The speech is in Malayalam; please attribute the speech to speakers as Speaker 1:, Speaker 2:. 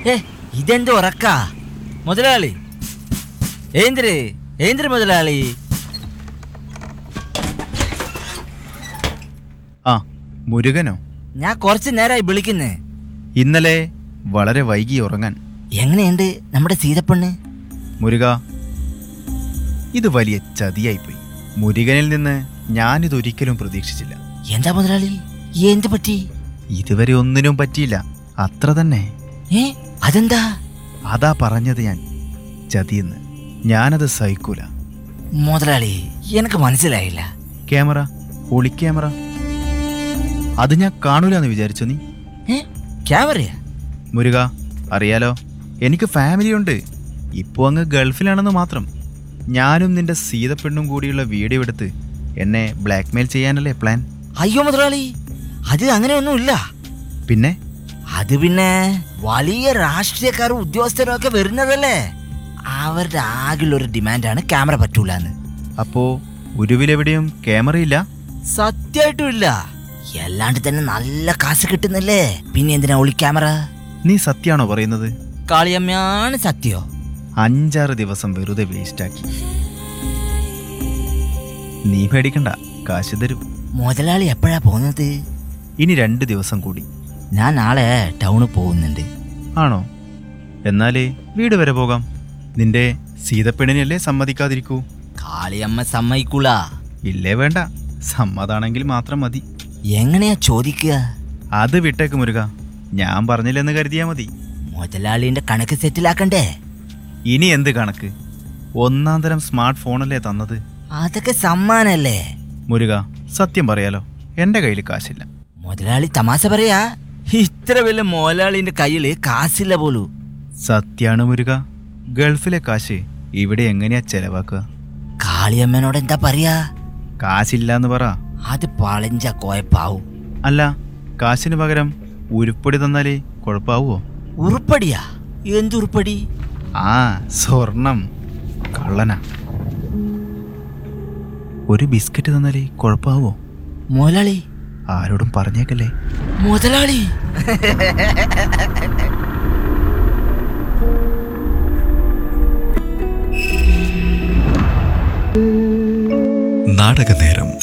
Speaker 1: ഏ ഇതെന്ത് ഉറക്ക മുതലാളി ഏന്ദ്ര് ഏന്ദ്ര മുതലാളി
Speaker 2: ആ മുരുകനോ
Speaker 1: ഞാൻ കുറച്ച് നേരമായി വിളിക്കുന്നേ
Speaker 2: ഇന്നലെ വളരെ വൈകി ഉറങ്ങാൻ
Speaker 1: എങ്ങനെയുണ്ട് നമ്മുടെ സീതപ്പെണ്ണ്
Speaker 2: മുരുക ഇത് വലിയ ചതിയായിപ്പോയി മുരുകനിൽ നിന്ന് ഞാനിതൊരിക്കലും പ്രതീക്ഷിച്ചില്ല
Speaker 1: എന്താ മുതലാളി എന്ത് പറ്റി
Speaker 2: ഇതുവരെ ഒന്നിനും പറ്റിയില്ല അത്ര തന്നെ
Speaker 1: ഏ അതെന്താ
Speaker 2: അതാ പറഞ്ഞത് ഞാൻ ചതിയെന്ന് ഞാനത് സഹിക്കൂല
Speaker 1: മുതലാളി എനിക്ക് മനസ്സിലായില്ല
Speaker 2: ക്യാമറ ഒളിക്യാമറ അത് ഞാൻ കാണൂലെന്ന് വിചാരിച്ചു നീ
Speaker 1: ഏ ക്യാമറയാ
Speaker 2: മുരുക അറിയാലോ എനിക്ക് ഫാമിലി ഉണ്ട് ഇപ്പോൾ അങ്ങ് ഗൾഫിലാണെന്ന് മാത്രം ഞാനും നിന്റെ സീതപ്പെണ്ണും കൂടിയുള്ള വീഡിയോ എടുത്ത് എന്നെ ബ്ലാക്ക്മെയിൽ ചെയ്യാനല്ലേ പ്ലാൻ
Speaker 1: അയ്യോ മുതലാളി അത് അങ്ങനെയൊന്നുമില്ല
Speaker 2: പിന്നെ
Speaker 1: അത് പിന്നെ വലിയ രാഷ്ട്രീയക്കാരും ഉദ്യോഗസ്ഥരും ഒക്കെ വരുന്നതല്ലേ അവരുടെ ആകെയുള്ളൊരു ഡിമാൻഡാണ് ക്യാമറ പറ്റൂലെന്ന്
Speaker 2: അപ്പോ ഉരുവിലെവിടെയും ക്യാമറയില്ല
Speaker 1: സത്യമായിട്ടും ഇല്ല എല്ലാണ്ട് തന്നെ നല്ല കാശ് കിട്ടുന്നില്ലേ പിന്നെ എന്തിനാ ഒളി ക്യാമറ
Speaker 2: നീ സത്യാണോ പറയുന്നത്
Speaker 1: കാളിയമ്മയാണ് സത്യോ
Speaker 2: അഞ്ചാറ് ദിവസം വെറുതെ വേസ്റ്റാക്കി നീ പേടിക്കണ്ട കാശ് തരും
Speaker 1: മുതലാളി എപ്പോഴാ പോകുന്നത്
Speaker 2: ഇനി രണ്ട് ദിവസം കൂടി
Speaker 1: ഞാൻ നാളെ ടൗണിൽ പോകുന്നുണ്ട്
Speaker 2: ആണോ എന്നാലേ വീട് വരെ പോകാം നിന്റെ സീതപ്പെണ്ണിനല്ലേ സമ്മതിക്കാതിരിക്കൂ
Speaker 1: കാളിയമ്മ സമ്മതിക്കൂല
Speaker 2: ഇല്ലേ വേണ്ട സമ്മതാണെങ്കിൽ മാത്രം മതി
Speaker 1: എങ്ങനെയാ ചോദിക്കുക
Speaker 2: അത് വിട്ടേക്ക് മുരുക ഞാൻ പറഞ്ഞില്ലെന്ന് കരുതിയാ മതി
Speaker 1: മുതലാളിന്റെ കണക്ക് സെറ്റിലാക്കണ്ടേ
Speaker 2: ഇനി എന്ത് കണക്ക് ഒന്നാം തരം സ്മാർട്ട് ഫോണല്ലേ തന്നത്
Speaker 1: അതൊക്കെ സമ്മാനല്ലേ
Speaker 2: മുരുക സത്യം പറയാലോ എന്റെ കയ്യിൽ കാശില്ല
Speaker 1: മുതലാളി തമാശ പറയാ ഇത്ര വലിയ മുതലാളിന്റെ കയ്യില് കാശില്ല പോലൂ
Speaker 2: സത്യാണ് മുരുക ഗൾഫിലെ കാശ് ഇവിടെ എങ്ങനെയാ ചെലവാക്കുക
Speaker 1: കാളിയമ്മനോട് എന്താ പറയാ
Speaker 2: കാശില്ലാന്ന് പറ
Speaker 1: അത് പളഞ്ച കോയപ്പാവും
Speaker 2: അല്ല കാശിന് പകരം ഉരുപ്പടി തന്നാലേ കുഴപ്പാവോ
Speaker 1: ഉറുപ്പടിയാ എന്തുറുപ്പടി
Speaker 2: ആ സ്വർണം കള്ളനാ ഒരു ബിസ്ക്കറ്റ് തന്നാലേ കുഴപ്പാവോ
Speaker 1: മുതലാളി
Speaker 2: ആരോടും പറഞ്ഞേക്കല്ലേ
Speaker 1: മുതലാളി
Speaker 3: നാടകനേരം